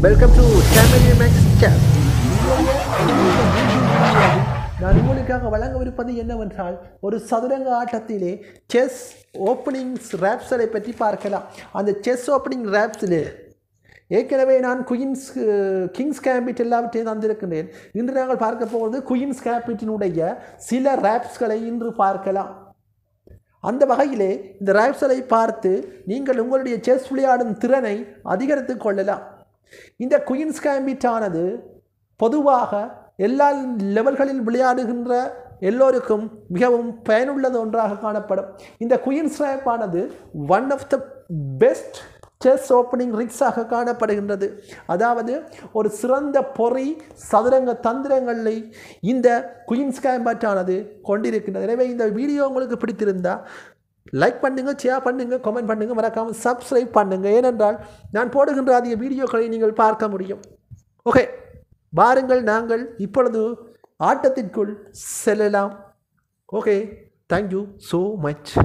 welcome to Tamil max channel நான் உங்களுக்காக வழங்கவிருப்பது என்னவென்றால் ஒரு சதுரங்க ஆட்டத்திலே செஸ் ஓப்பனிங்ஸ் ரேப்ஸலை பற்றி பார்க்கலாம் அந்த செஸ் ஓப்பனிங் ரேப்ஸில் ஏற்கனவே நான் குயின்ஸ் கிங்ஸ் கேம்பிட் எல்லாவற்றையும் தந்திருக்கின்றேன் இன்று நாங்கள் பார்க்க போவது குயின்ஸ் கேம்பிட்டினுடைய சில ரேப்ஸ்களை இன்று பார்க்கலாம் அந்த வகையிலே இந்த ரேப்ஸலை பார்த்து நீங்கள் உங்களுடைய செஸ் விளையாடும் திறனை அதிகரித்துக் கொள்ளலாம் இந்த குயின்ஸ் கேம்பிட் ஆனது பொதுவாக எல்லா லெவல்களில் விளையாடுகின்ற எல்லோருக்கும் மிகவும் பயனுள்ளது ஒன்றாக காணப்படும் இந்த குயின்ஸ் ரேப் ஆனது one of the best chess opening ரிக்ஸாக காணப்படுகின்றது அதாவது ஒரு சிறந்த பொறி சதுரங்க தந்திரங்களை இந்த குயின்ஸ் கேம்பட்டானது கொண்டிருக்கின்றது எனவே இந்த வீடியோ உங்களுக்கு பிடித்திருந்தா லைக் பண்ணுங்க ஷேர் பண்ணுங்க கமெண்ட் பண்ணுங்க மறக்காமல் சப்ஸ்கிரைப் பண்ணுங்க ஏனென்றால் நான் போடுகின்ற அதிக வீடியோக்களை நீங்கள் பார்க்க முடியும் ஓகே வாருங்கள் நாங்கள் இப்பொழுது ஆட்டத்திற்குள் செல்லலாம் ஓகே தேங்க்யூ ஸோ மச்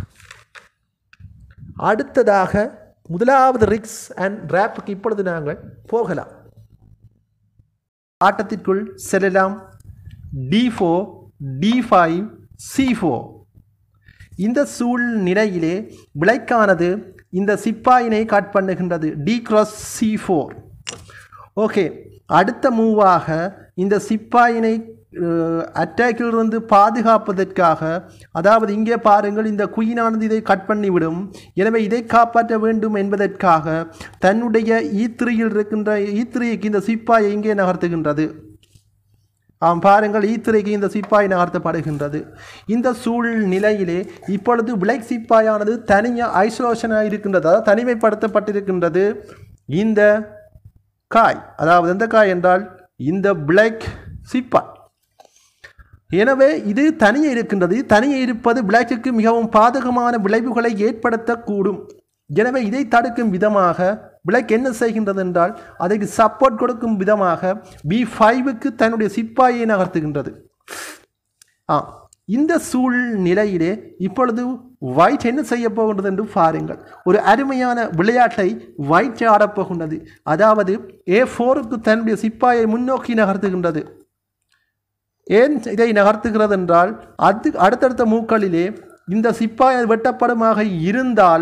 அடுத்ததாக முதலாவது ரிக்ஸ் அண்ட் ரேப்புக்கு இப்பொழுது நாங்கள் போகலாம் ஆட்டத்திற்குள் செல்லலாம் d four d five c four இந்த சூழ்நிலையிலே விளைக்கானது இந்த சிப்பாயினை கட் பண்ணுகின்றது d cross c four okay அடுத்த மூவாக இந்த சிப்பாயினை அட்டாக்கிலிருந்து பாதுகாப்பதற்காக அதாவது இங்கே பாருங்கள் இந்த குயினானது இதை கட் பண்ணிவிடும் எனவே இதை காப்பாற்ற வேண்டும் என்பதற்காக தன்னுடைய ஈத்திரியில் இருக்கின்ற ஈத்திரிக்கு இந்த சிப்பாயை இங்கே நகர்த்துகின்றது ஆம் பாருங்கள் ஈத்திரைக்கு இந்த சிப்பாய் நகர்த்தப்படுகின்றது இந்த சூழ்நிலையிலே இப்பொழுது பிளாக் சிப்பாயானது தனியாக ஐசோலேஷனாக இருக்கின்றது அதாவது தனிமைப்படுத்தப்பட்டிருக்கின்றது இந்த காய் அதாவது எந்த காய் என்றால் இந்த பிளாக் சிப்பாய் எனவே இது தனியே இருக்கின்றது தனியே இருப்பது பிளாக்குக்கு மிகவும் பாதகமான விளைவுகளை ஏற்படுத்தக்கூடும் எனவே இதை தடுக்கும் விதமாக பிளாக் என்ன செய்கின்றது என்றால் அதற்கு சப்போர்ட் கொடுக்கும் விதமாக பி ஃபைவுக்கு தன்னுடைய சிப்பாயை நகர்த்துகின்றது ஆ இந்த சூழ்நிலையிலே இப்பொழுது ஒயிட் என்ன செய்ய போகின்றது என்று பாருங்கள் ஒரு அருமையான விளையாட்டை ஒயிட் ஆடப்போகின்றது அதாவது ஏ ஃபோருக்கு தன்னுடைய சிப்பாயை முன்னோக்கி நகர்த்துகின்றது ஏன் இதை நகர்த்துகிறது என்றால் அது அடுத்தடுத்த மூக்களிலே இந்த சிப்பாய் வெட்டப்படுமாக இருந்தால்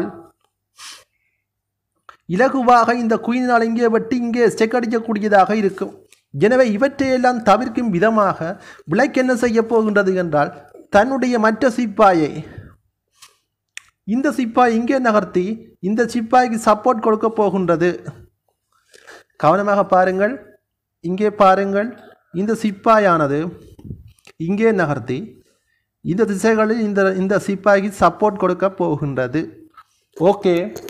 இலகுவாக இந்த குயினால் இங்கே வெட்டி இங்கே ஸ்டெக் அடிக்கக்கூடியதாக இருக்கும் எனவே இவற்றையெல்லாம் தவிர்க்கும் விதமாக விளக்கு என்ன செய்ய போகின்றது என்றால் தன்னுடைய மற்ற சிப்பாயை இந்த சிப்பாய் இங்கே நகர்த்தி இந்த சிப்பாய்க்கு சப்போர்ட் கொடுக்க போகின்றது கவனமாக பாருங்கள் இங்கே பாருங்கள் இந்த சிப்பாயானது இங்கே நகர்த்தி இந்த திசைகளில் இந்த இந்த சிப்பாய்க்கு சப்போர்ட் கொடுக்க போகின்றது ஓகே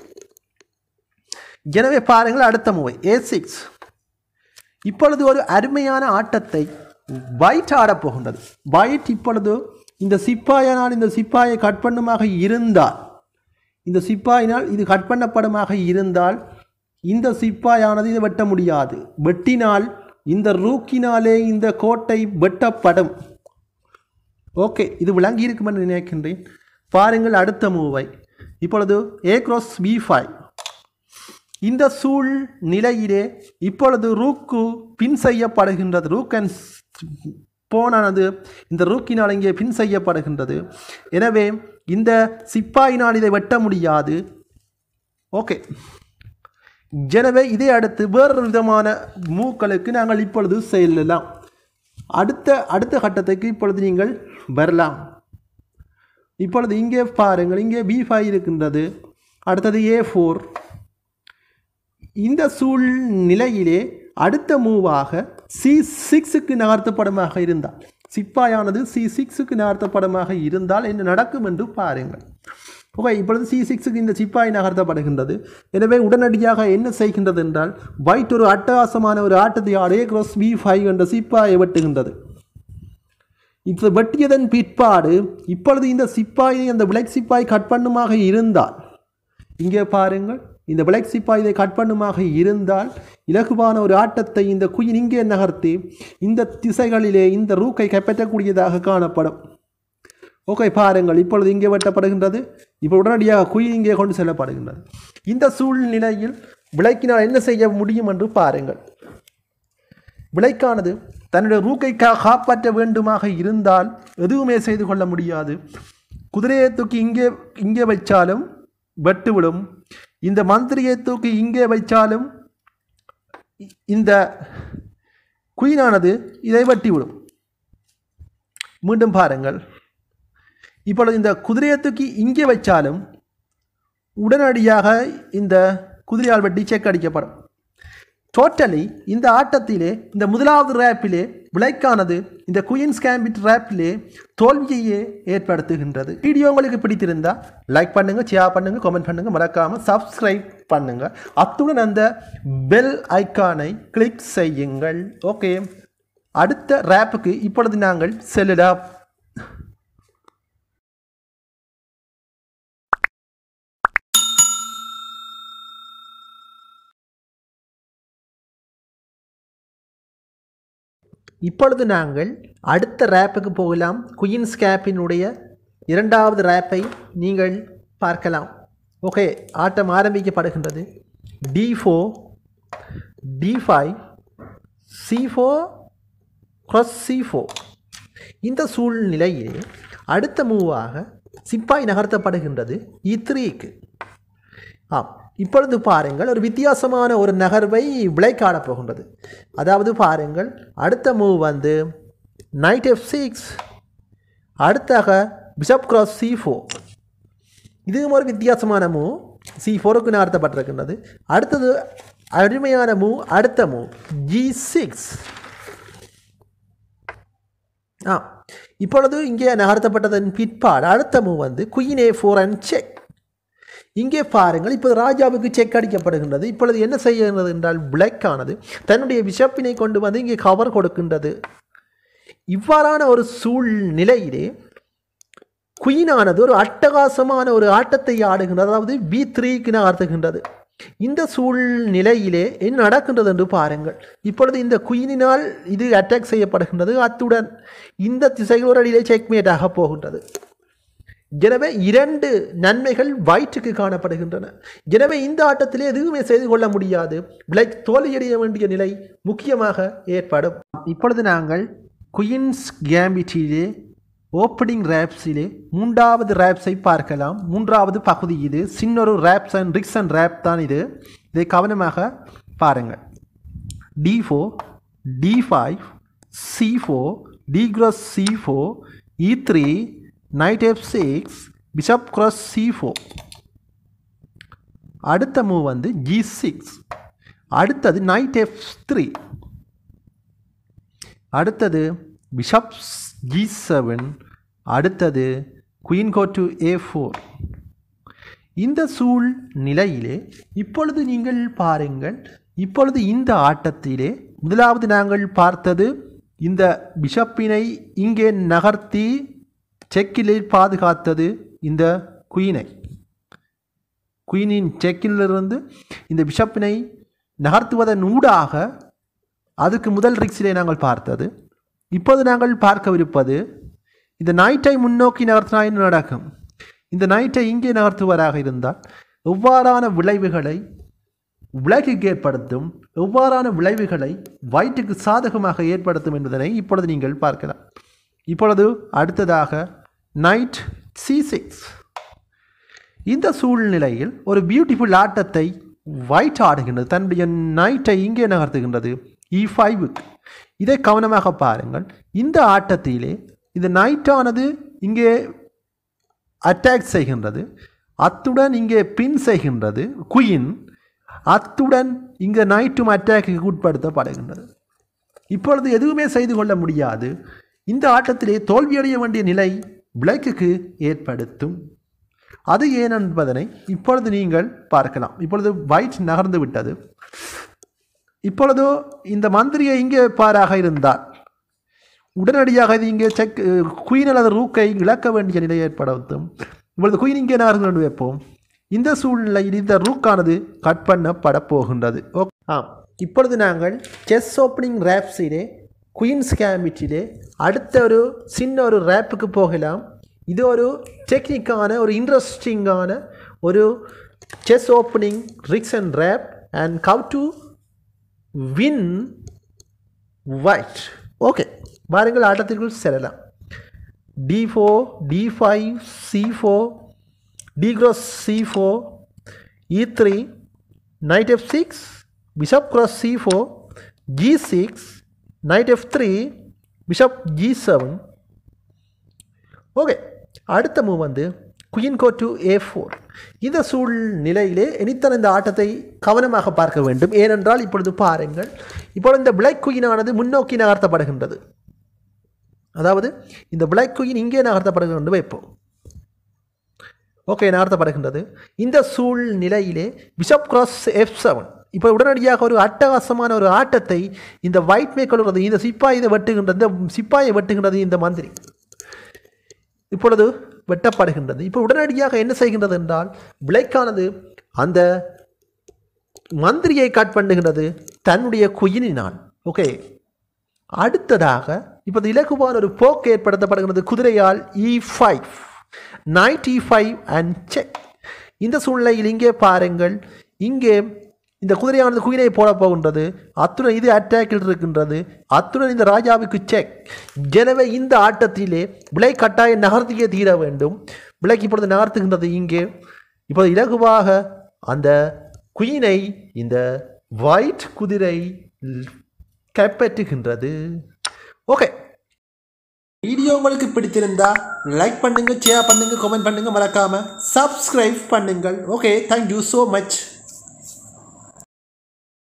எனவே பாருங்கள் அடுத்த மூவை ஏ சிக்ஸ் இப்பொழுது ஒரு அருமையான ஆட்டத்தை வைட் ஆடப்போகின்றது வைட் இப்பொழுது இந்த சிப்பாயினால் இந்த சிப்பாயை கட் பண்ணுமாக இருந்தால் இந்த சிப்பாயினால் இது கட் பண்ணப்படுமாக இருந்தால் இந்த சிப்பாயானது இதை வெட்ட முடியாது வெட்டினால் இந்த ரூக்கினாலே இந்த கோட்டை வெட்டப்படும் ஓகே இது விளங்கி இருக்கும் என்று நினைக்கின்றேன் பாருங்கள் அடுத்த மூவை இப்பொழுது ஏ கிராஸ் பி ஃபைவ் இந்த சூழ்நிலையிலே இப்பொழுது ரூக்கு பின் செய்யப்படுகின்றது ரூக் அண்ட் போனானது இந்த ரூக்கினால் இங்கே பின் செய்யப்படுகின்றது எனவே இந்த சிப்பாயினால் இதை வெட்ட முடியாது ஓகே எனவே இதை அடுத்து வேறொரு விதமான மூக்களுக்கு நாங்கள் இப்பொழுது செல்லலாம் அடுத்த அடுத்த கட்டத்துக்கு இப்பொழுது நீங்கள் வரலாம் இப்பொழுது இங்கே பாருங்கள் இங்கே பி ஃபைவ் இருக்கின்றது அடுத்தது ஏ ஃபோர் இந்த சூழ்நிலையிலே அடுத்த மூவாக சி சிக்ஸுக்கு நகர்த்தப்படமாக இருந்தால் சிப்பாயானது சி சிக்ஸுக்கு நகர்த்தப்படமாக இருந்தால் என்ன நடக்கும் என்று பாருங்கள் ஓகே இப்பொழுது சி சிக்ஸுக்கு இந்த சிப்பாய் நகர்த்தப்படுகின்றது எனவே உடனடியாக என்ன செய்கின்றது என்றால் ஒயிட் ஒரு அட்டகாசமான ஒரு ஆட்டத்தை ஆடே கிராஸ் பி ஃபைவ் என்ற சிப்பாயை வெட்டுகின்றது இப்போ வெட்டியதன் பிற்பாடு இப்பொழுது இந்த சிப்பாயை அந்த பிளாக் சிப்பாய் கட் பண்ணுமாக இருந்தால் இங்கே பாருங்கள் இந்த பிளாக் சிப்பாய் இதை கட் பண்ணுமாக இருந்தால் இலகுவான ஒரு ஆட்டத்தை இந்த குயின் இங்கே நகர்த்தி இந்த திசைகளிலே இந்த ரூக்கை கைப்பற்றக்கூடியதாக காணப்படும் ஓகே பாருங்கள் இப்பொழுது இங்கே வெட்டப்படுகின்றது இப்போ உடனடியாக குயில் இங்கே கொண்டு செல்லப்படுகின்றது இந்த சூழ்நிலையில் விளக்கினால் என்ன செய்ய முடியும் என்று பாருங்கள் விளைக்கானது தன்னுடைய ரூக்கை கா- காப்பாற்ற வேண்டுமாக இருந்தால் எதுவுமே செய்து கொள்ள முடியாது குதிரையை தூக்கி இங்கே இங்கே வைச்சாலும் வெட்டு விடும் இந்த மந்திரியை தூக்கி இங்கே வைச்சாலும் இ- இந்த குயினானது இதை வெட்டி விடும் மீண்டும் பாருங்கள் இப்பொழுது இந்த குதிரையை தூக்கி இங்கே வைச்சாலும் உடனடியாக இந்த குதிரையால் வெட்டி செக் அடிக்கப்படும் டோட்டலி இந்த ஆட்டத்திலே இந்த முதலாவது ரேப்பிலே விலைக்கானது இந்த குயின்ஸ் கேம்பிட் ரேப்பிலே தோல்வியையே ஏற்படுத்துகின்றது வீடியோ உங்களுக்கு பிடித்திருந்தா லைக் பண்ணுங்க ஷேர் பண்ணுங்க கமெண்ட் பண்ணுங்க மறக்காம சப்ஸ்கிரைப் பண்ணுங்க அத்துடன் அந்த பெல் ஐக்கானை கிளிக் செய்யுங்கள் ஓகே அடுத்த ரேப்புக்கு இப்பொழுது நாங்கள் செல்லலாம் இப்பொழுது நாங்கள் அடுத்த ரேப்புக்கு போகலாம் குயின்ஸ் கேப்பினுடைய இரண்டாவது ரேப்பை நீங்கள் பார்க்கலாம் ஓகே ஆட்டம் ஆரம்பிக்கப்படுகின்றது d four d five c four cross c four இந்த சூழ்நிலையிலே அடுத்த மூவாக சிப்பாய் நகர்த்தப்படுகின்றது இ த்ரீக்கு ஆம் இப்பொழுது பாருங்கள் ஒரு வித்தியாசமான ஒரு நகர்வை விளைக்காடப் போகின்றது அதாவது பாருங்கள் அடுத்த மூவ் வந்து நைட் எஃப் சிக்ஸ் அடுத்தாக பிஷப் கிராஸ் சி ஃபோர் இதுவும் ஒரு வித்தியாசமான மூவ் சி ஃபோருக்கு நகர்த்தப்பட்டிருக்கின்றது அடுத்தது அருமையான மூவ் அடுத்த மூவ் ஜி சிக்ஸ் ஆ இப்பொழுது இங்கே நகர்த்தப்பட்டதன் பிற்பாடு அடுத்த மூவ் வந்து queen a four and check இங்கே பாருங்கள் இப்போது ராஜாவுக்கு செக் அடிக்கப்படுகின்றது இப்பொழுது என்ன செய்கிறது என்றால் பிளாக்கானது தன்னுடைய பிஷப்பினை கொண்டு வந்து இங்கே கவர் கொடுக்கின்றது இவ்வாறான ஒரு சூழ்நிலையிலே குயினானது ஒரு அட்டகாசமான ஒரு ஆட்டத்தை ஆடுகின்றது அதாவது பி த்ரீக்கு நகர்த்துகின்றது இந்த சூழ்நிலையிலே என்ன நடக்கின்றது என்று பாருங்கள் இப்பொழுது இந்த குயினினால் இது அட்டாக் செய்யப்படுகின்றது அத்துடன் இந்த திசைகள் ஒரு அடியிலே செக்மேட்டாக போகின்றது எனவே இரண்டு நன்மைகள் வயிற்றுக்கு காணப்படுகின்றன எனவே இந்த ஆட்டத்திலே எதுவுமே செய்து கொள்ள முடியாது பிளாக் தோல்வியடைய வேண்டிய நிலை முக்கியமாக ஏற்படும் இப்பொழுது நாங்கள் குயின்ஸ் கேம்பிட்டிலே ஓப்பனிங் ரேப்ஸிலே மூன்றாவது ரேப்ஸை பார்க்கலாம் மூன்றாவது பகுதி இது சின்னொரு traps and tricks and trap தான் இது இதை கவனமாக பாருங்கள் d four d five c four d cross c four e three knight f six bishop cross c four அடுத்த மூவ் வந்து ஜி சிக்ஸ் அடுத்தது நைட் எஃப் த்ரீ அடுத்தது பிஷப் ஜி செவன் அடுத்தது queen go to a four இந்த சூழ்நிலையிலே இப்பொழுது நீங்கள் பாருங்கள் இப்பொழுது இந்த ஆட்டத்திலே முதலாவது நாங்கள் பார்த்தது இந்த பிஷப்பினை இங்கே நகர்த்தி செக்கிலே பாதுகாத்தது இந்த குயினை குயினின் செக்கிலிருந்து இந்த பிஷப்பினை நகர்த்துவதன் ஊடாக அதுக்கு முதல் ரிக்ஸிலே நாங்கள் பார்த்தது இப்போது நாங்கள் பார்க்கவிருப்பது இந்த நைட்டை முன்னோக்கி நகர்த்தினா என்ன நடக்கும் இந்த நைட்டை இங்கே நகர்த்துவராக இருந்தால் எவ்வாறான விளைவுகளை விலகுக்கு ஏற்படுத்தும் எவ்வாறான விளைவுகளை வயிற்றுக்கு சாதகமாக ஏற்படுத்தும் என்பதனை இப்பொழுது நீங்கள் பார்க்கலாம் இப்பொழுது அடுத்ததாக நைட் சி சிக்ஸ் இந்த சூழ்நிலையில் ஒரு பியூட்டிஃபுல் ஆட்டத்தை ஒயிட் ஆடுகின்றது தன்னுடைய நைட்டை இங்கே நகர்த்துகின்றது இ ஃபைவுக்கு இதை கவனமாக பாருங்கள் இந்த ஆட்டத்திலே இந்த நைட்டானது இங்கே அட்டாக் செய்கின்றது அத்துடன் இங்கே பின் செய்கின்றது குயின் அத்துடன் இங்கே நைட்டும் அட்டாக்கு உட்படுத்தப்படுகின்றது இப்பொழுது எதுவுமே செய்து கொள்ள முடியாது இந்த ஆட்டத்திலே தோல்வியடைய வேண்டிய நிலை பிளாக்குக்கு ஏற்படுத்தும் அது ஏன் என்பதனை இப்பொழுது நீங்கள் பார்க்கலாம் இப்பொழுது ஒயிட் நகர்ந்து விட்டது இப்பொழுது இந்த மந்திரியை இங்கே பாராக இருந்தால் உடனடியாக இது இங்கே செக் குயின் அல்லது ரூக்கை இழக்க வேண்டிய நிலை ஏற்படுத்தும் இப்பொழுது குயின் இங்கே நகர்ந்து கொண்டு வைப்போம் இந்த சூழ்நிலையில் இந்த ரூக்கானது கட் பண்ணப்பட போகின்றது ஓ ஆ இப்பொழுது நாங்கள் செஸ் ஓப்பனிங் ரேப்ஸிலே குயின்ஸ் கேம்பிட்டிலே அடுத்த ஒரு சின்ன ஒரு ரேப்புக்கு போகலாம் இது ஒரு டெக்னிக்கான ஒரு இன்ட்ரெஸ்டிங்கான ஒரு chess opening tricks and trap and how to win white okay பாருங்கள் ஆட்டத்திற்குள் செல்லலாம் d four d five c four d cross c four e three knight f6 bishop cross c4 g6 knight f3 bishop g7 okay அடுத்த move வந்து queen go to a four இந்த சூழ்நிலையிலே இனித்தன் இந்த ஆட்டத்தை கவனமாக பார்க்க வேண்டும் ஏனென்றால் இப்பொழுது பாருங்கள் இப்பொழுது இந்த பிளாக் குயினானது முன்னோக்கி நகர்த்தப்படுகின்றது அதாவது இந்த பிளாக் குயின் இங்கே நகர்த்தப்படுகிறது வைப்போம் ஓகே நகர்த்தப்படுகின்றது இந்த சூழ்நிலையிலே பிஷப் கிராஸ் எஃப் செவன் இப்போ உடனடியாக ஒரு அட்டகாசமான ஒரு ஆட்டத்தை இந்த ஒயிட் மேற்கொள்கிறது இந்த சிப்பாயை வெட்டுகின்றது இந்த சிப்பாயை வெட்டுகின்றது இந்த மந்திரி இப்பொழுது வெட்டப்படுகின்றது இப்போ உடனடியாக என்ன செய்கின்றது என்றால் பிளைக்கானது அந்த மந்திரியை கட் பண்ணுகின்றது தன்னுடைய குயினினால் ஓகே அடுத்ததாக இப்போது இலகுவான ஒரு போக்கு ஏற்படுத்தப்படுகிறது குதிரையால் e five ninety five and check இந்த சூழ்நிலையில் இங்கே பாருங்கள் இங்கே இந்த குதிரையானது குயினை போட போகின்றது அத்துடன் இது அட்டாக்கில் இருக்கின்றது அத்துடன் இந்த ராஜாவுக்கு செக் எனவே இந்த ஆட்டத்திலே விலை கட்டாயம் நகர்த்தியே தீர வேண்டும் விலைக்கு இப்பொழுது நகர்த்துகின்றது இங்கே இப்போது இலகுவாக அந்த குயினை இந்த ஒயிட் குதிரை கைப்பற்றுகின்றது ஓகே வீடியோ உங்களுக்கு பிடித்திருந்தா லைக் பண்ணுங்க ஷேர் பண்ணுங்க கமெண்ட் பண்ணுங்க மறக்காம சப்ஸ்கிரைப் பண்ணுங்கள் ஓகே தேங்க்யூ ஸோ மச்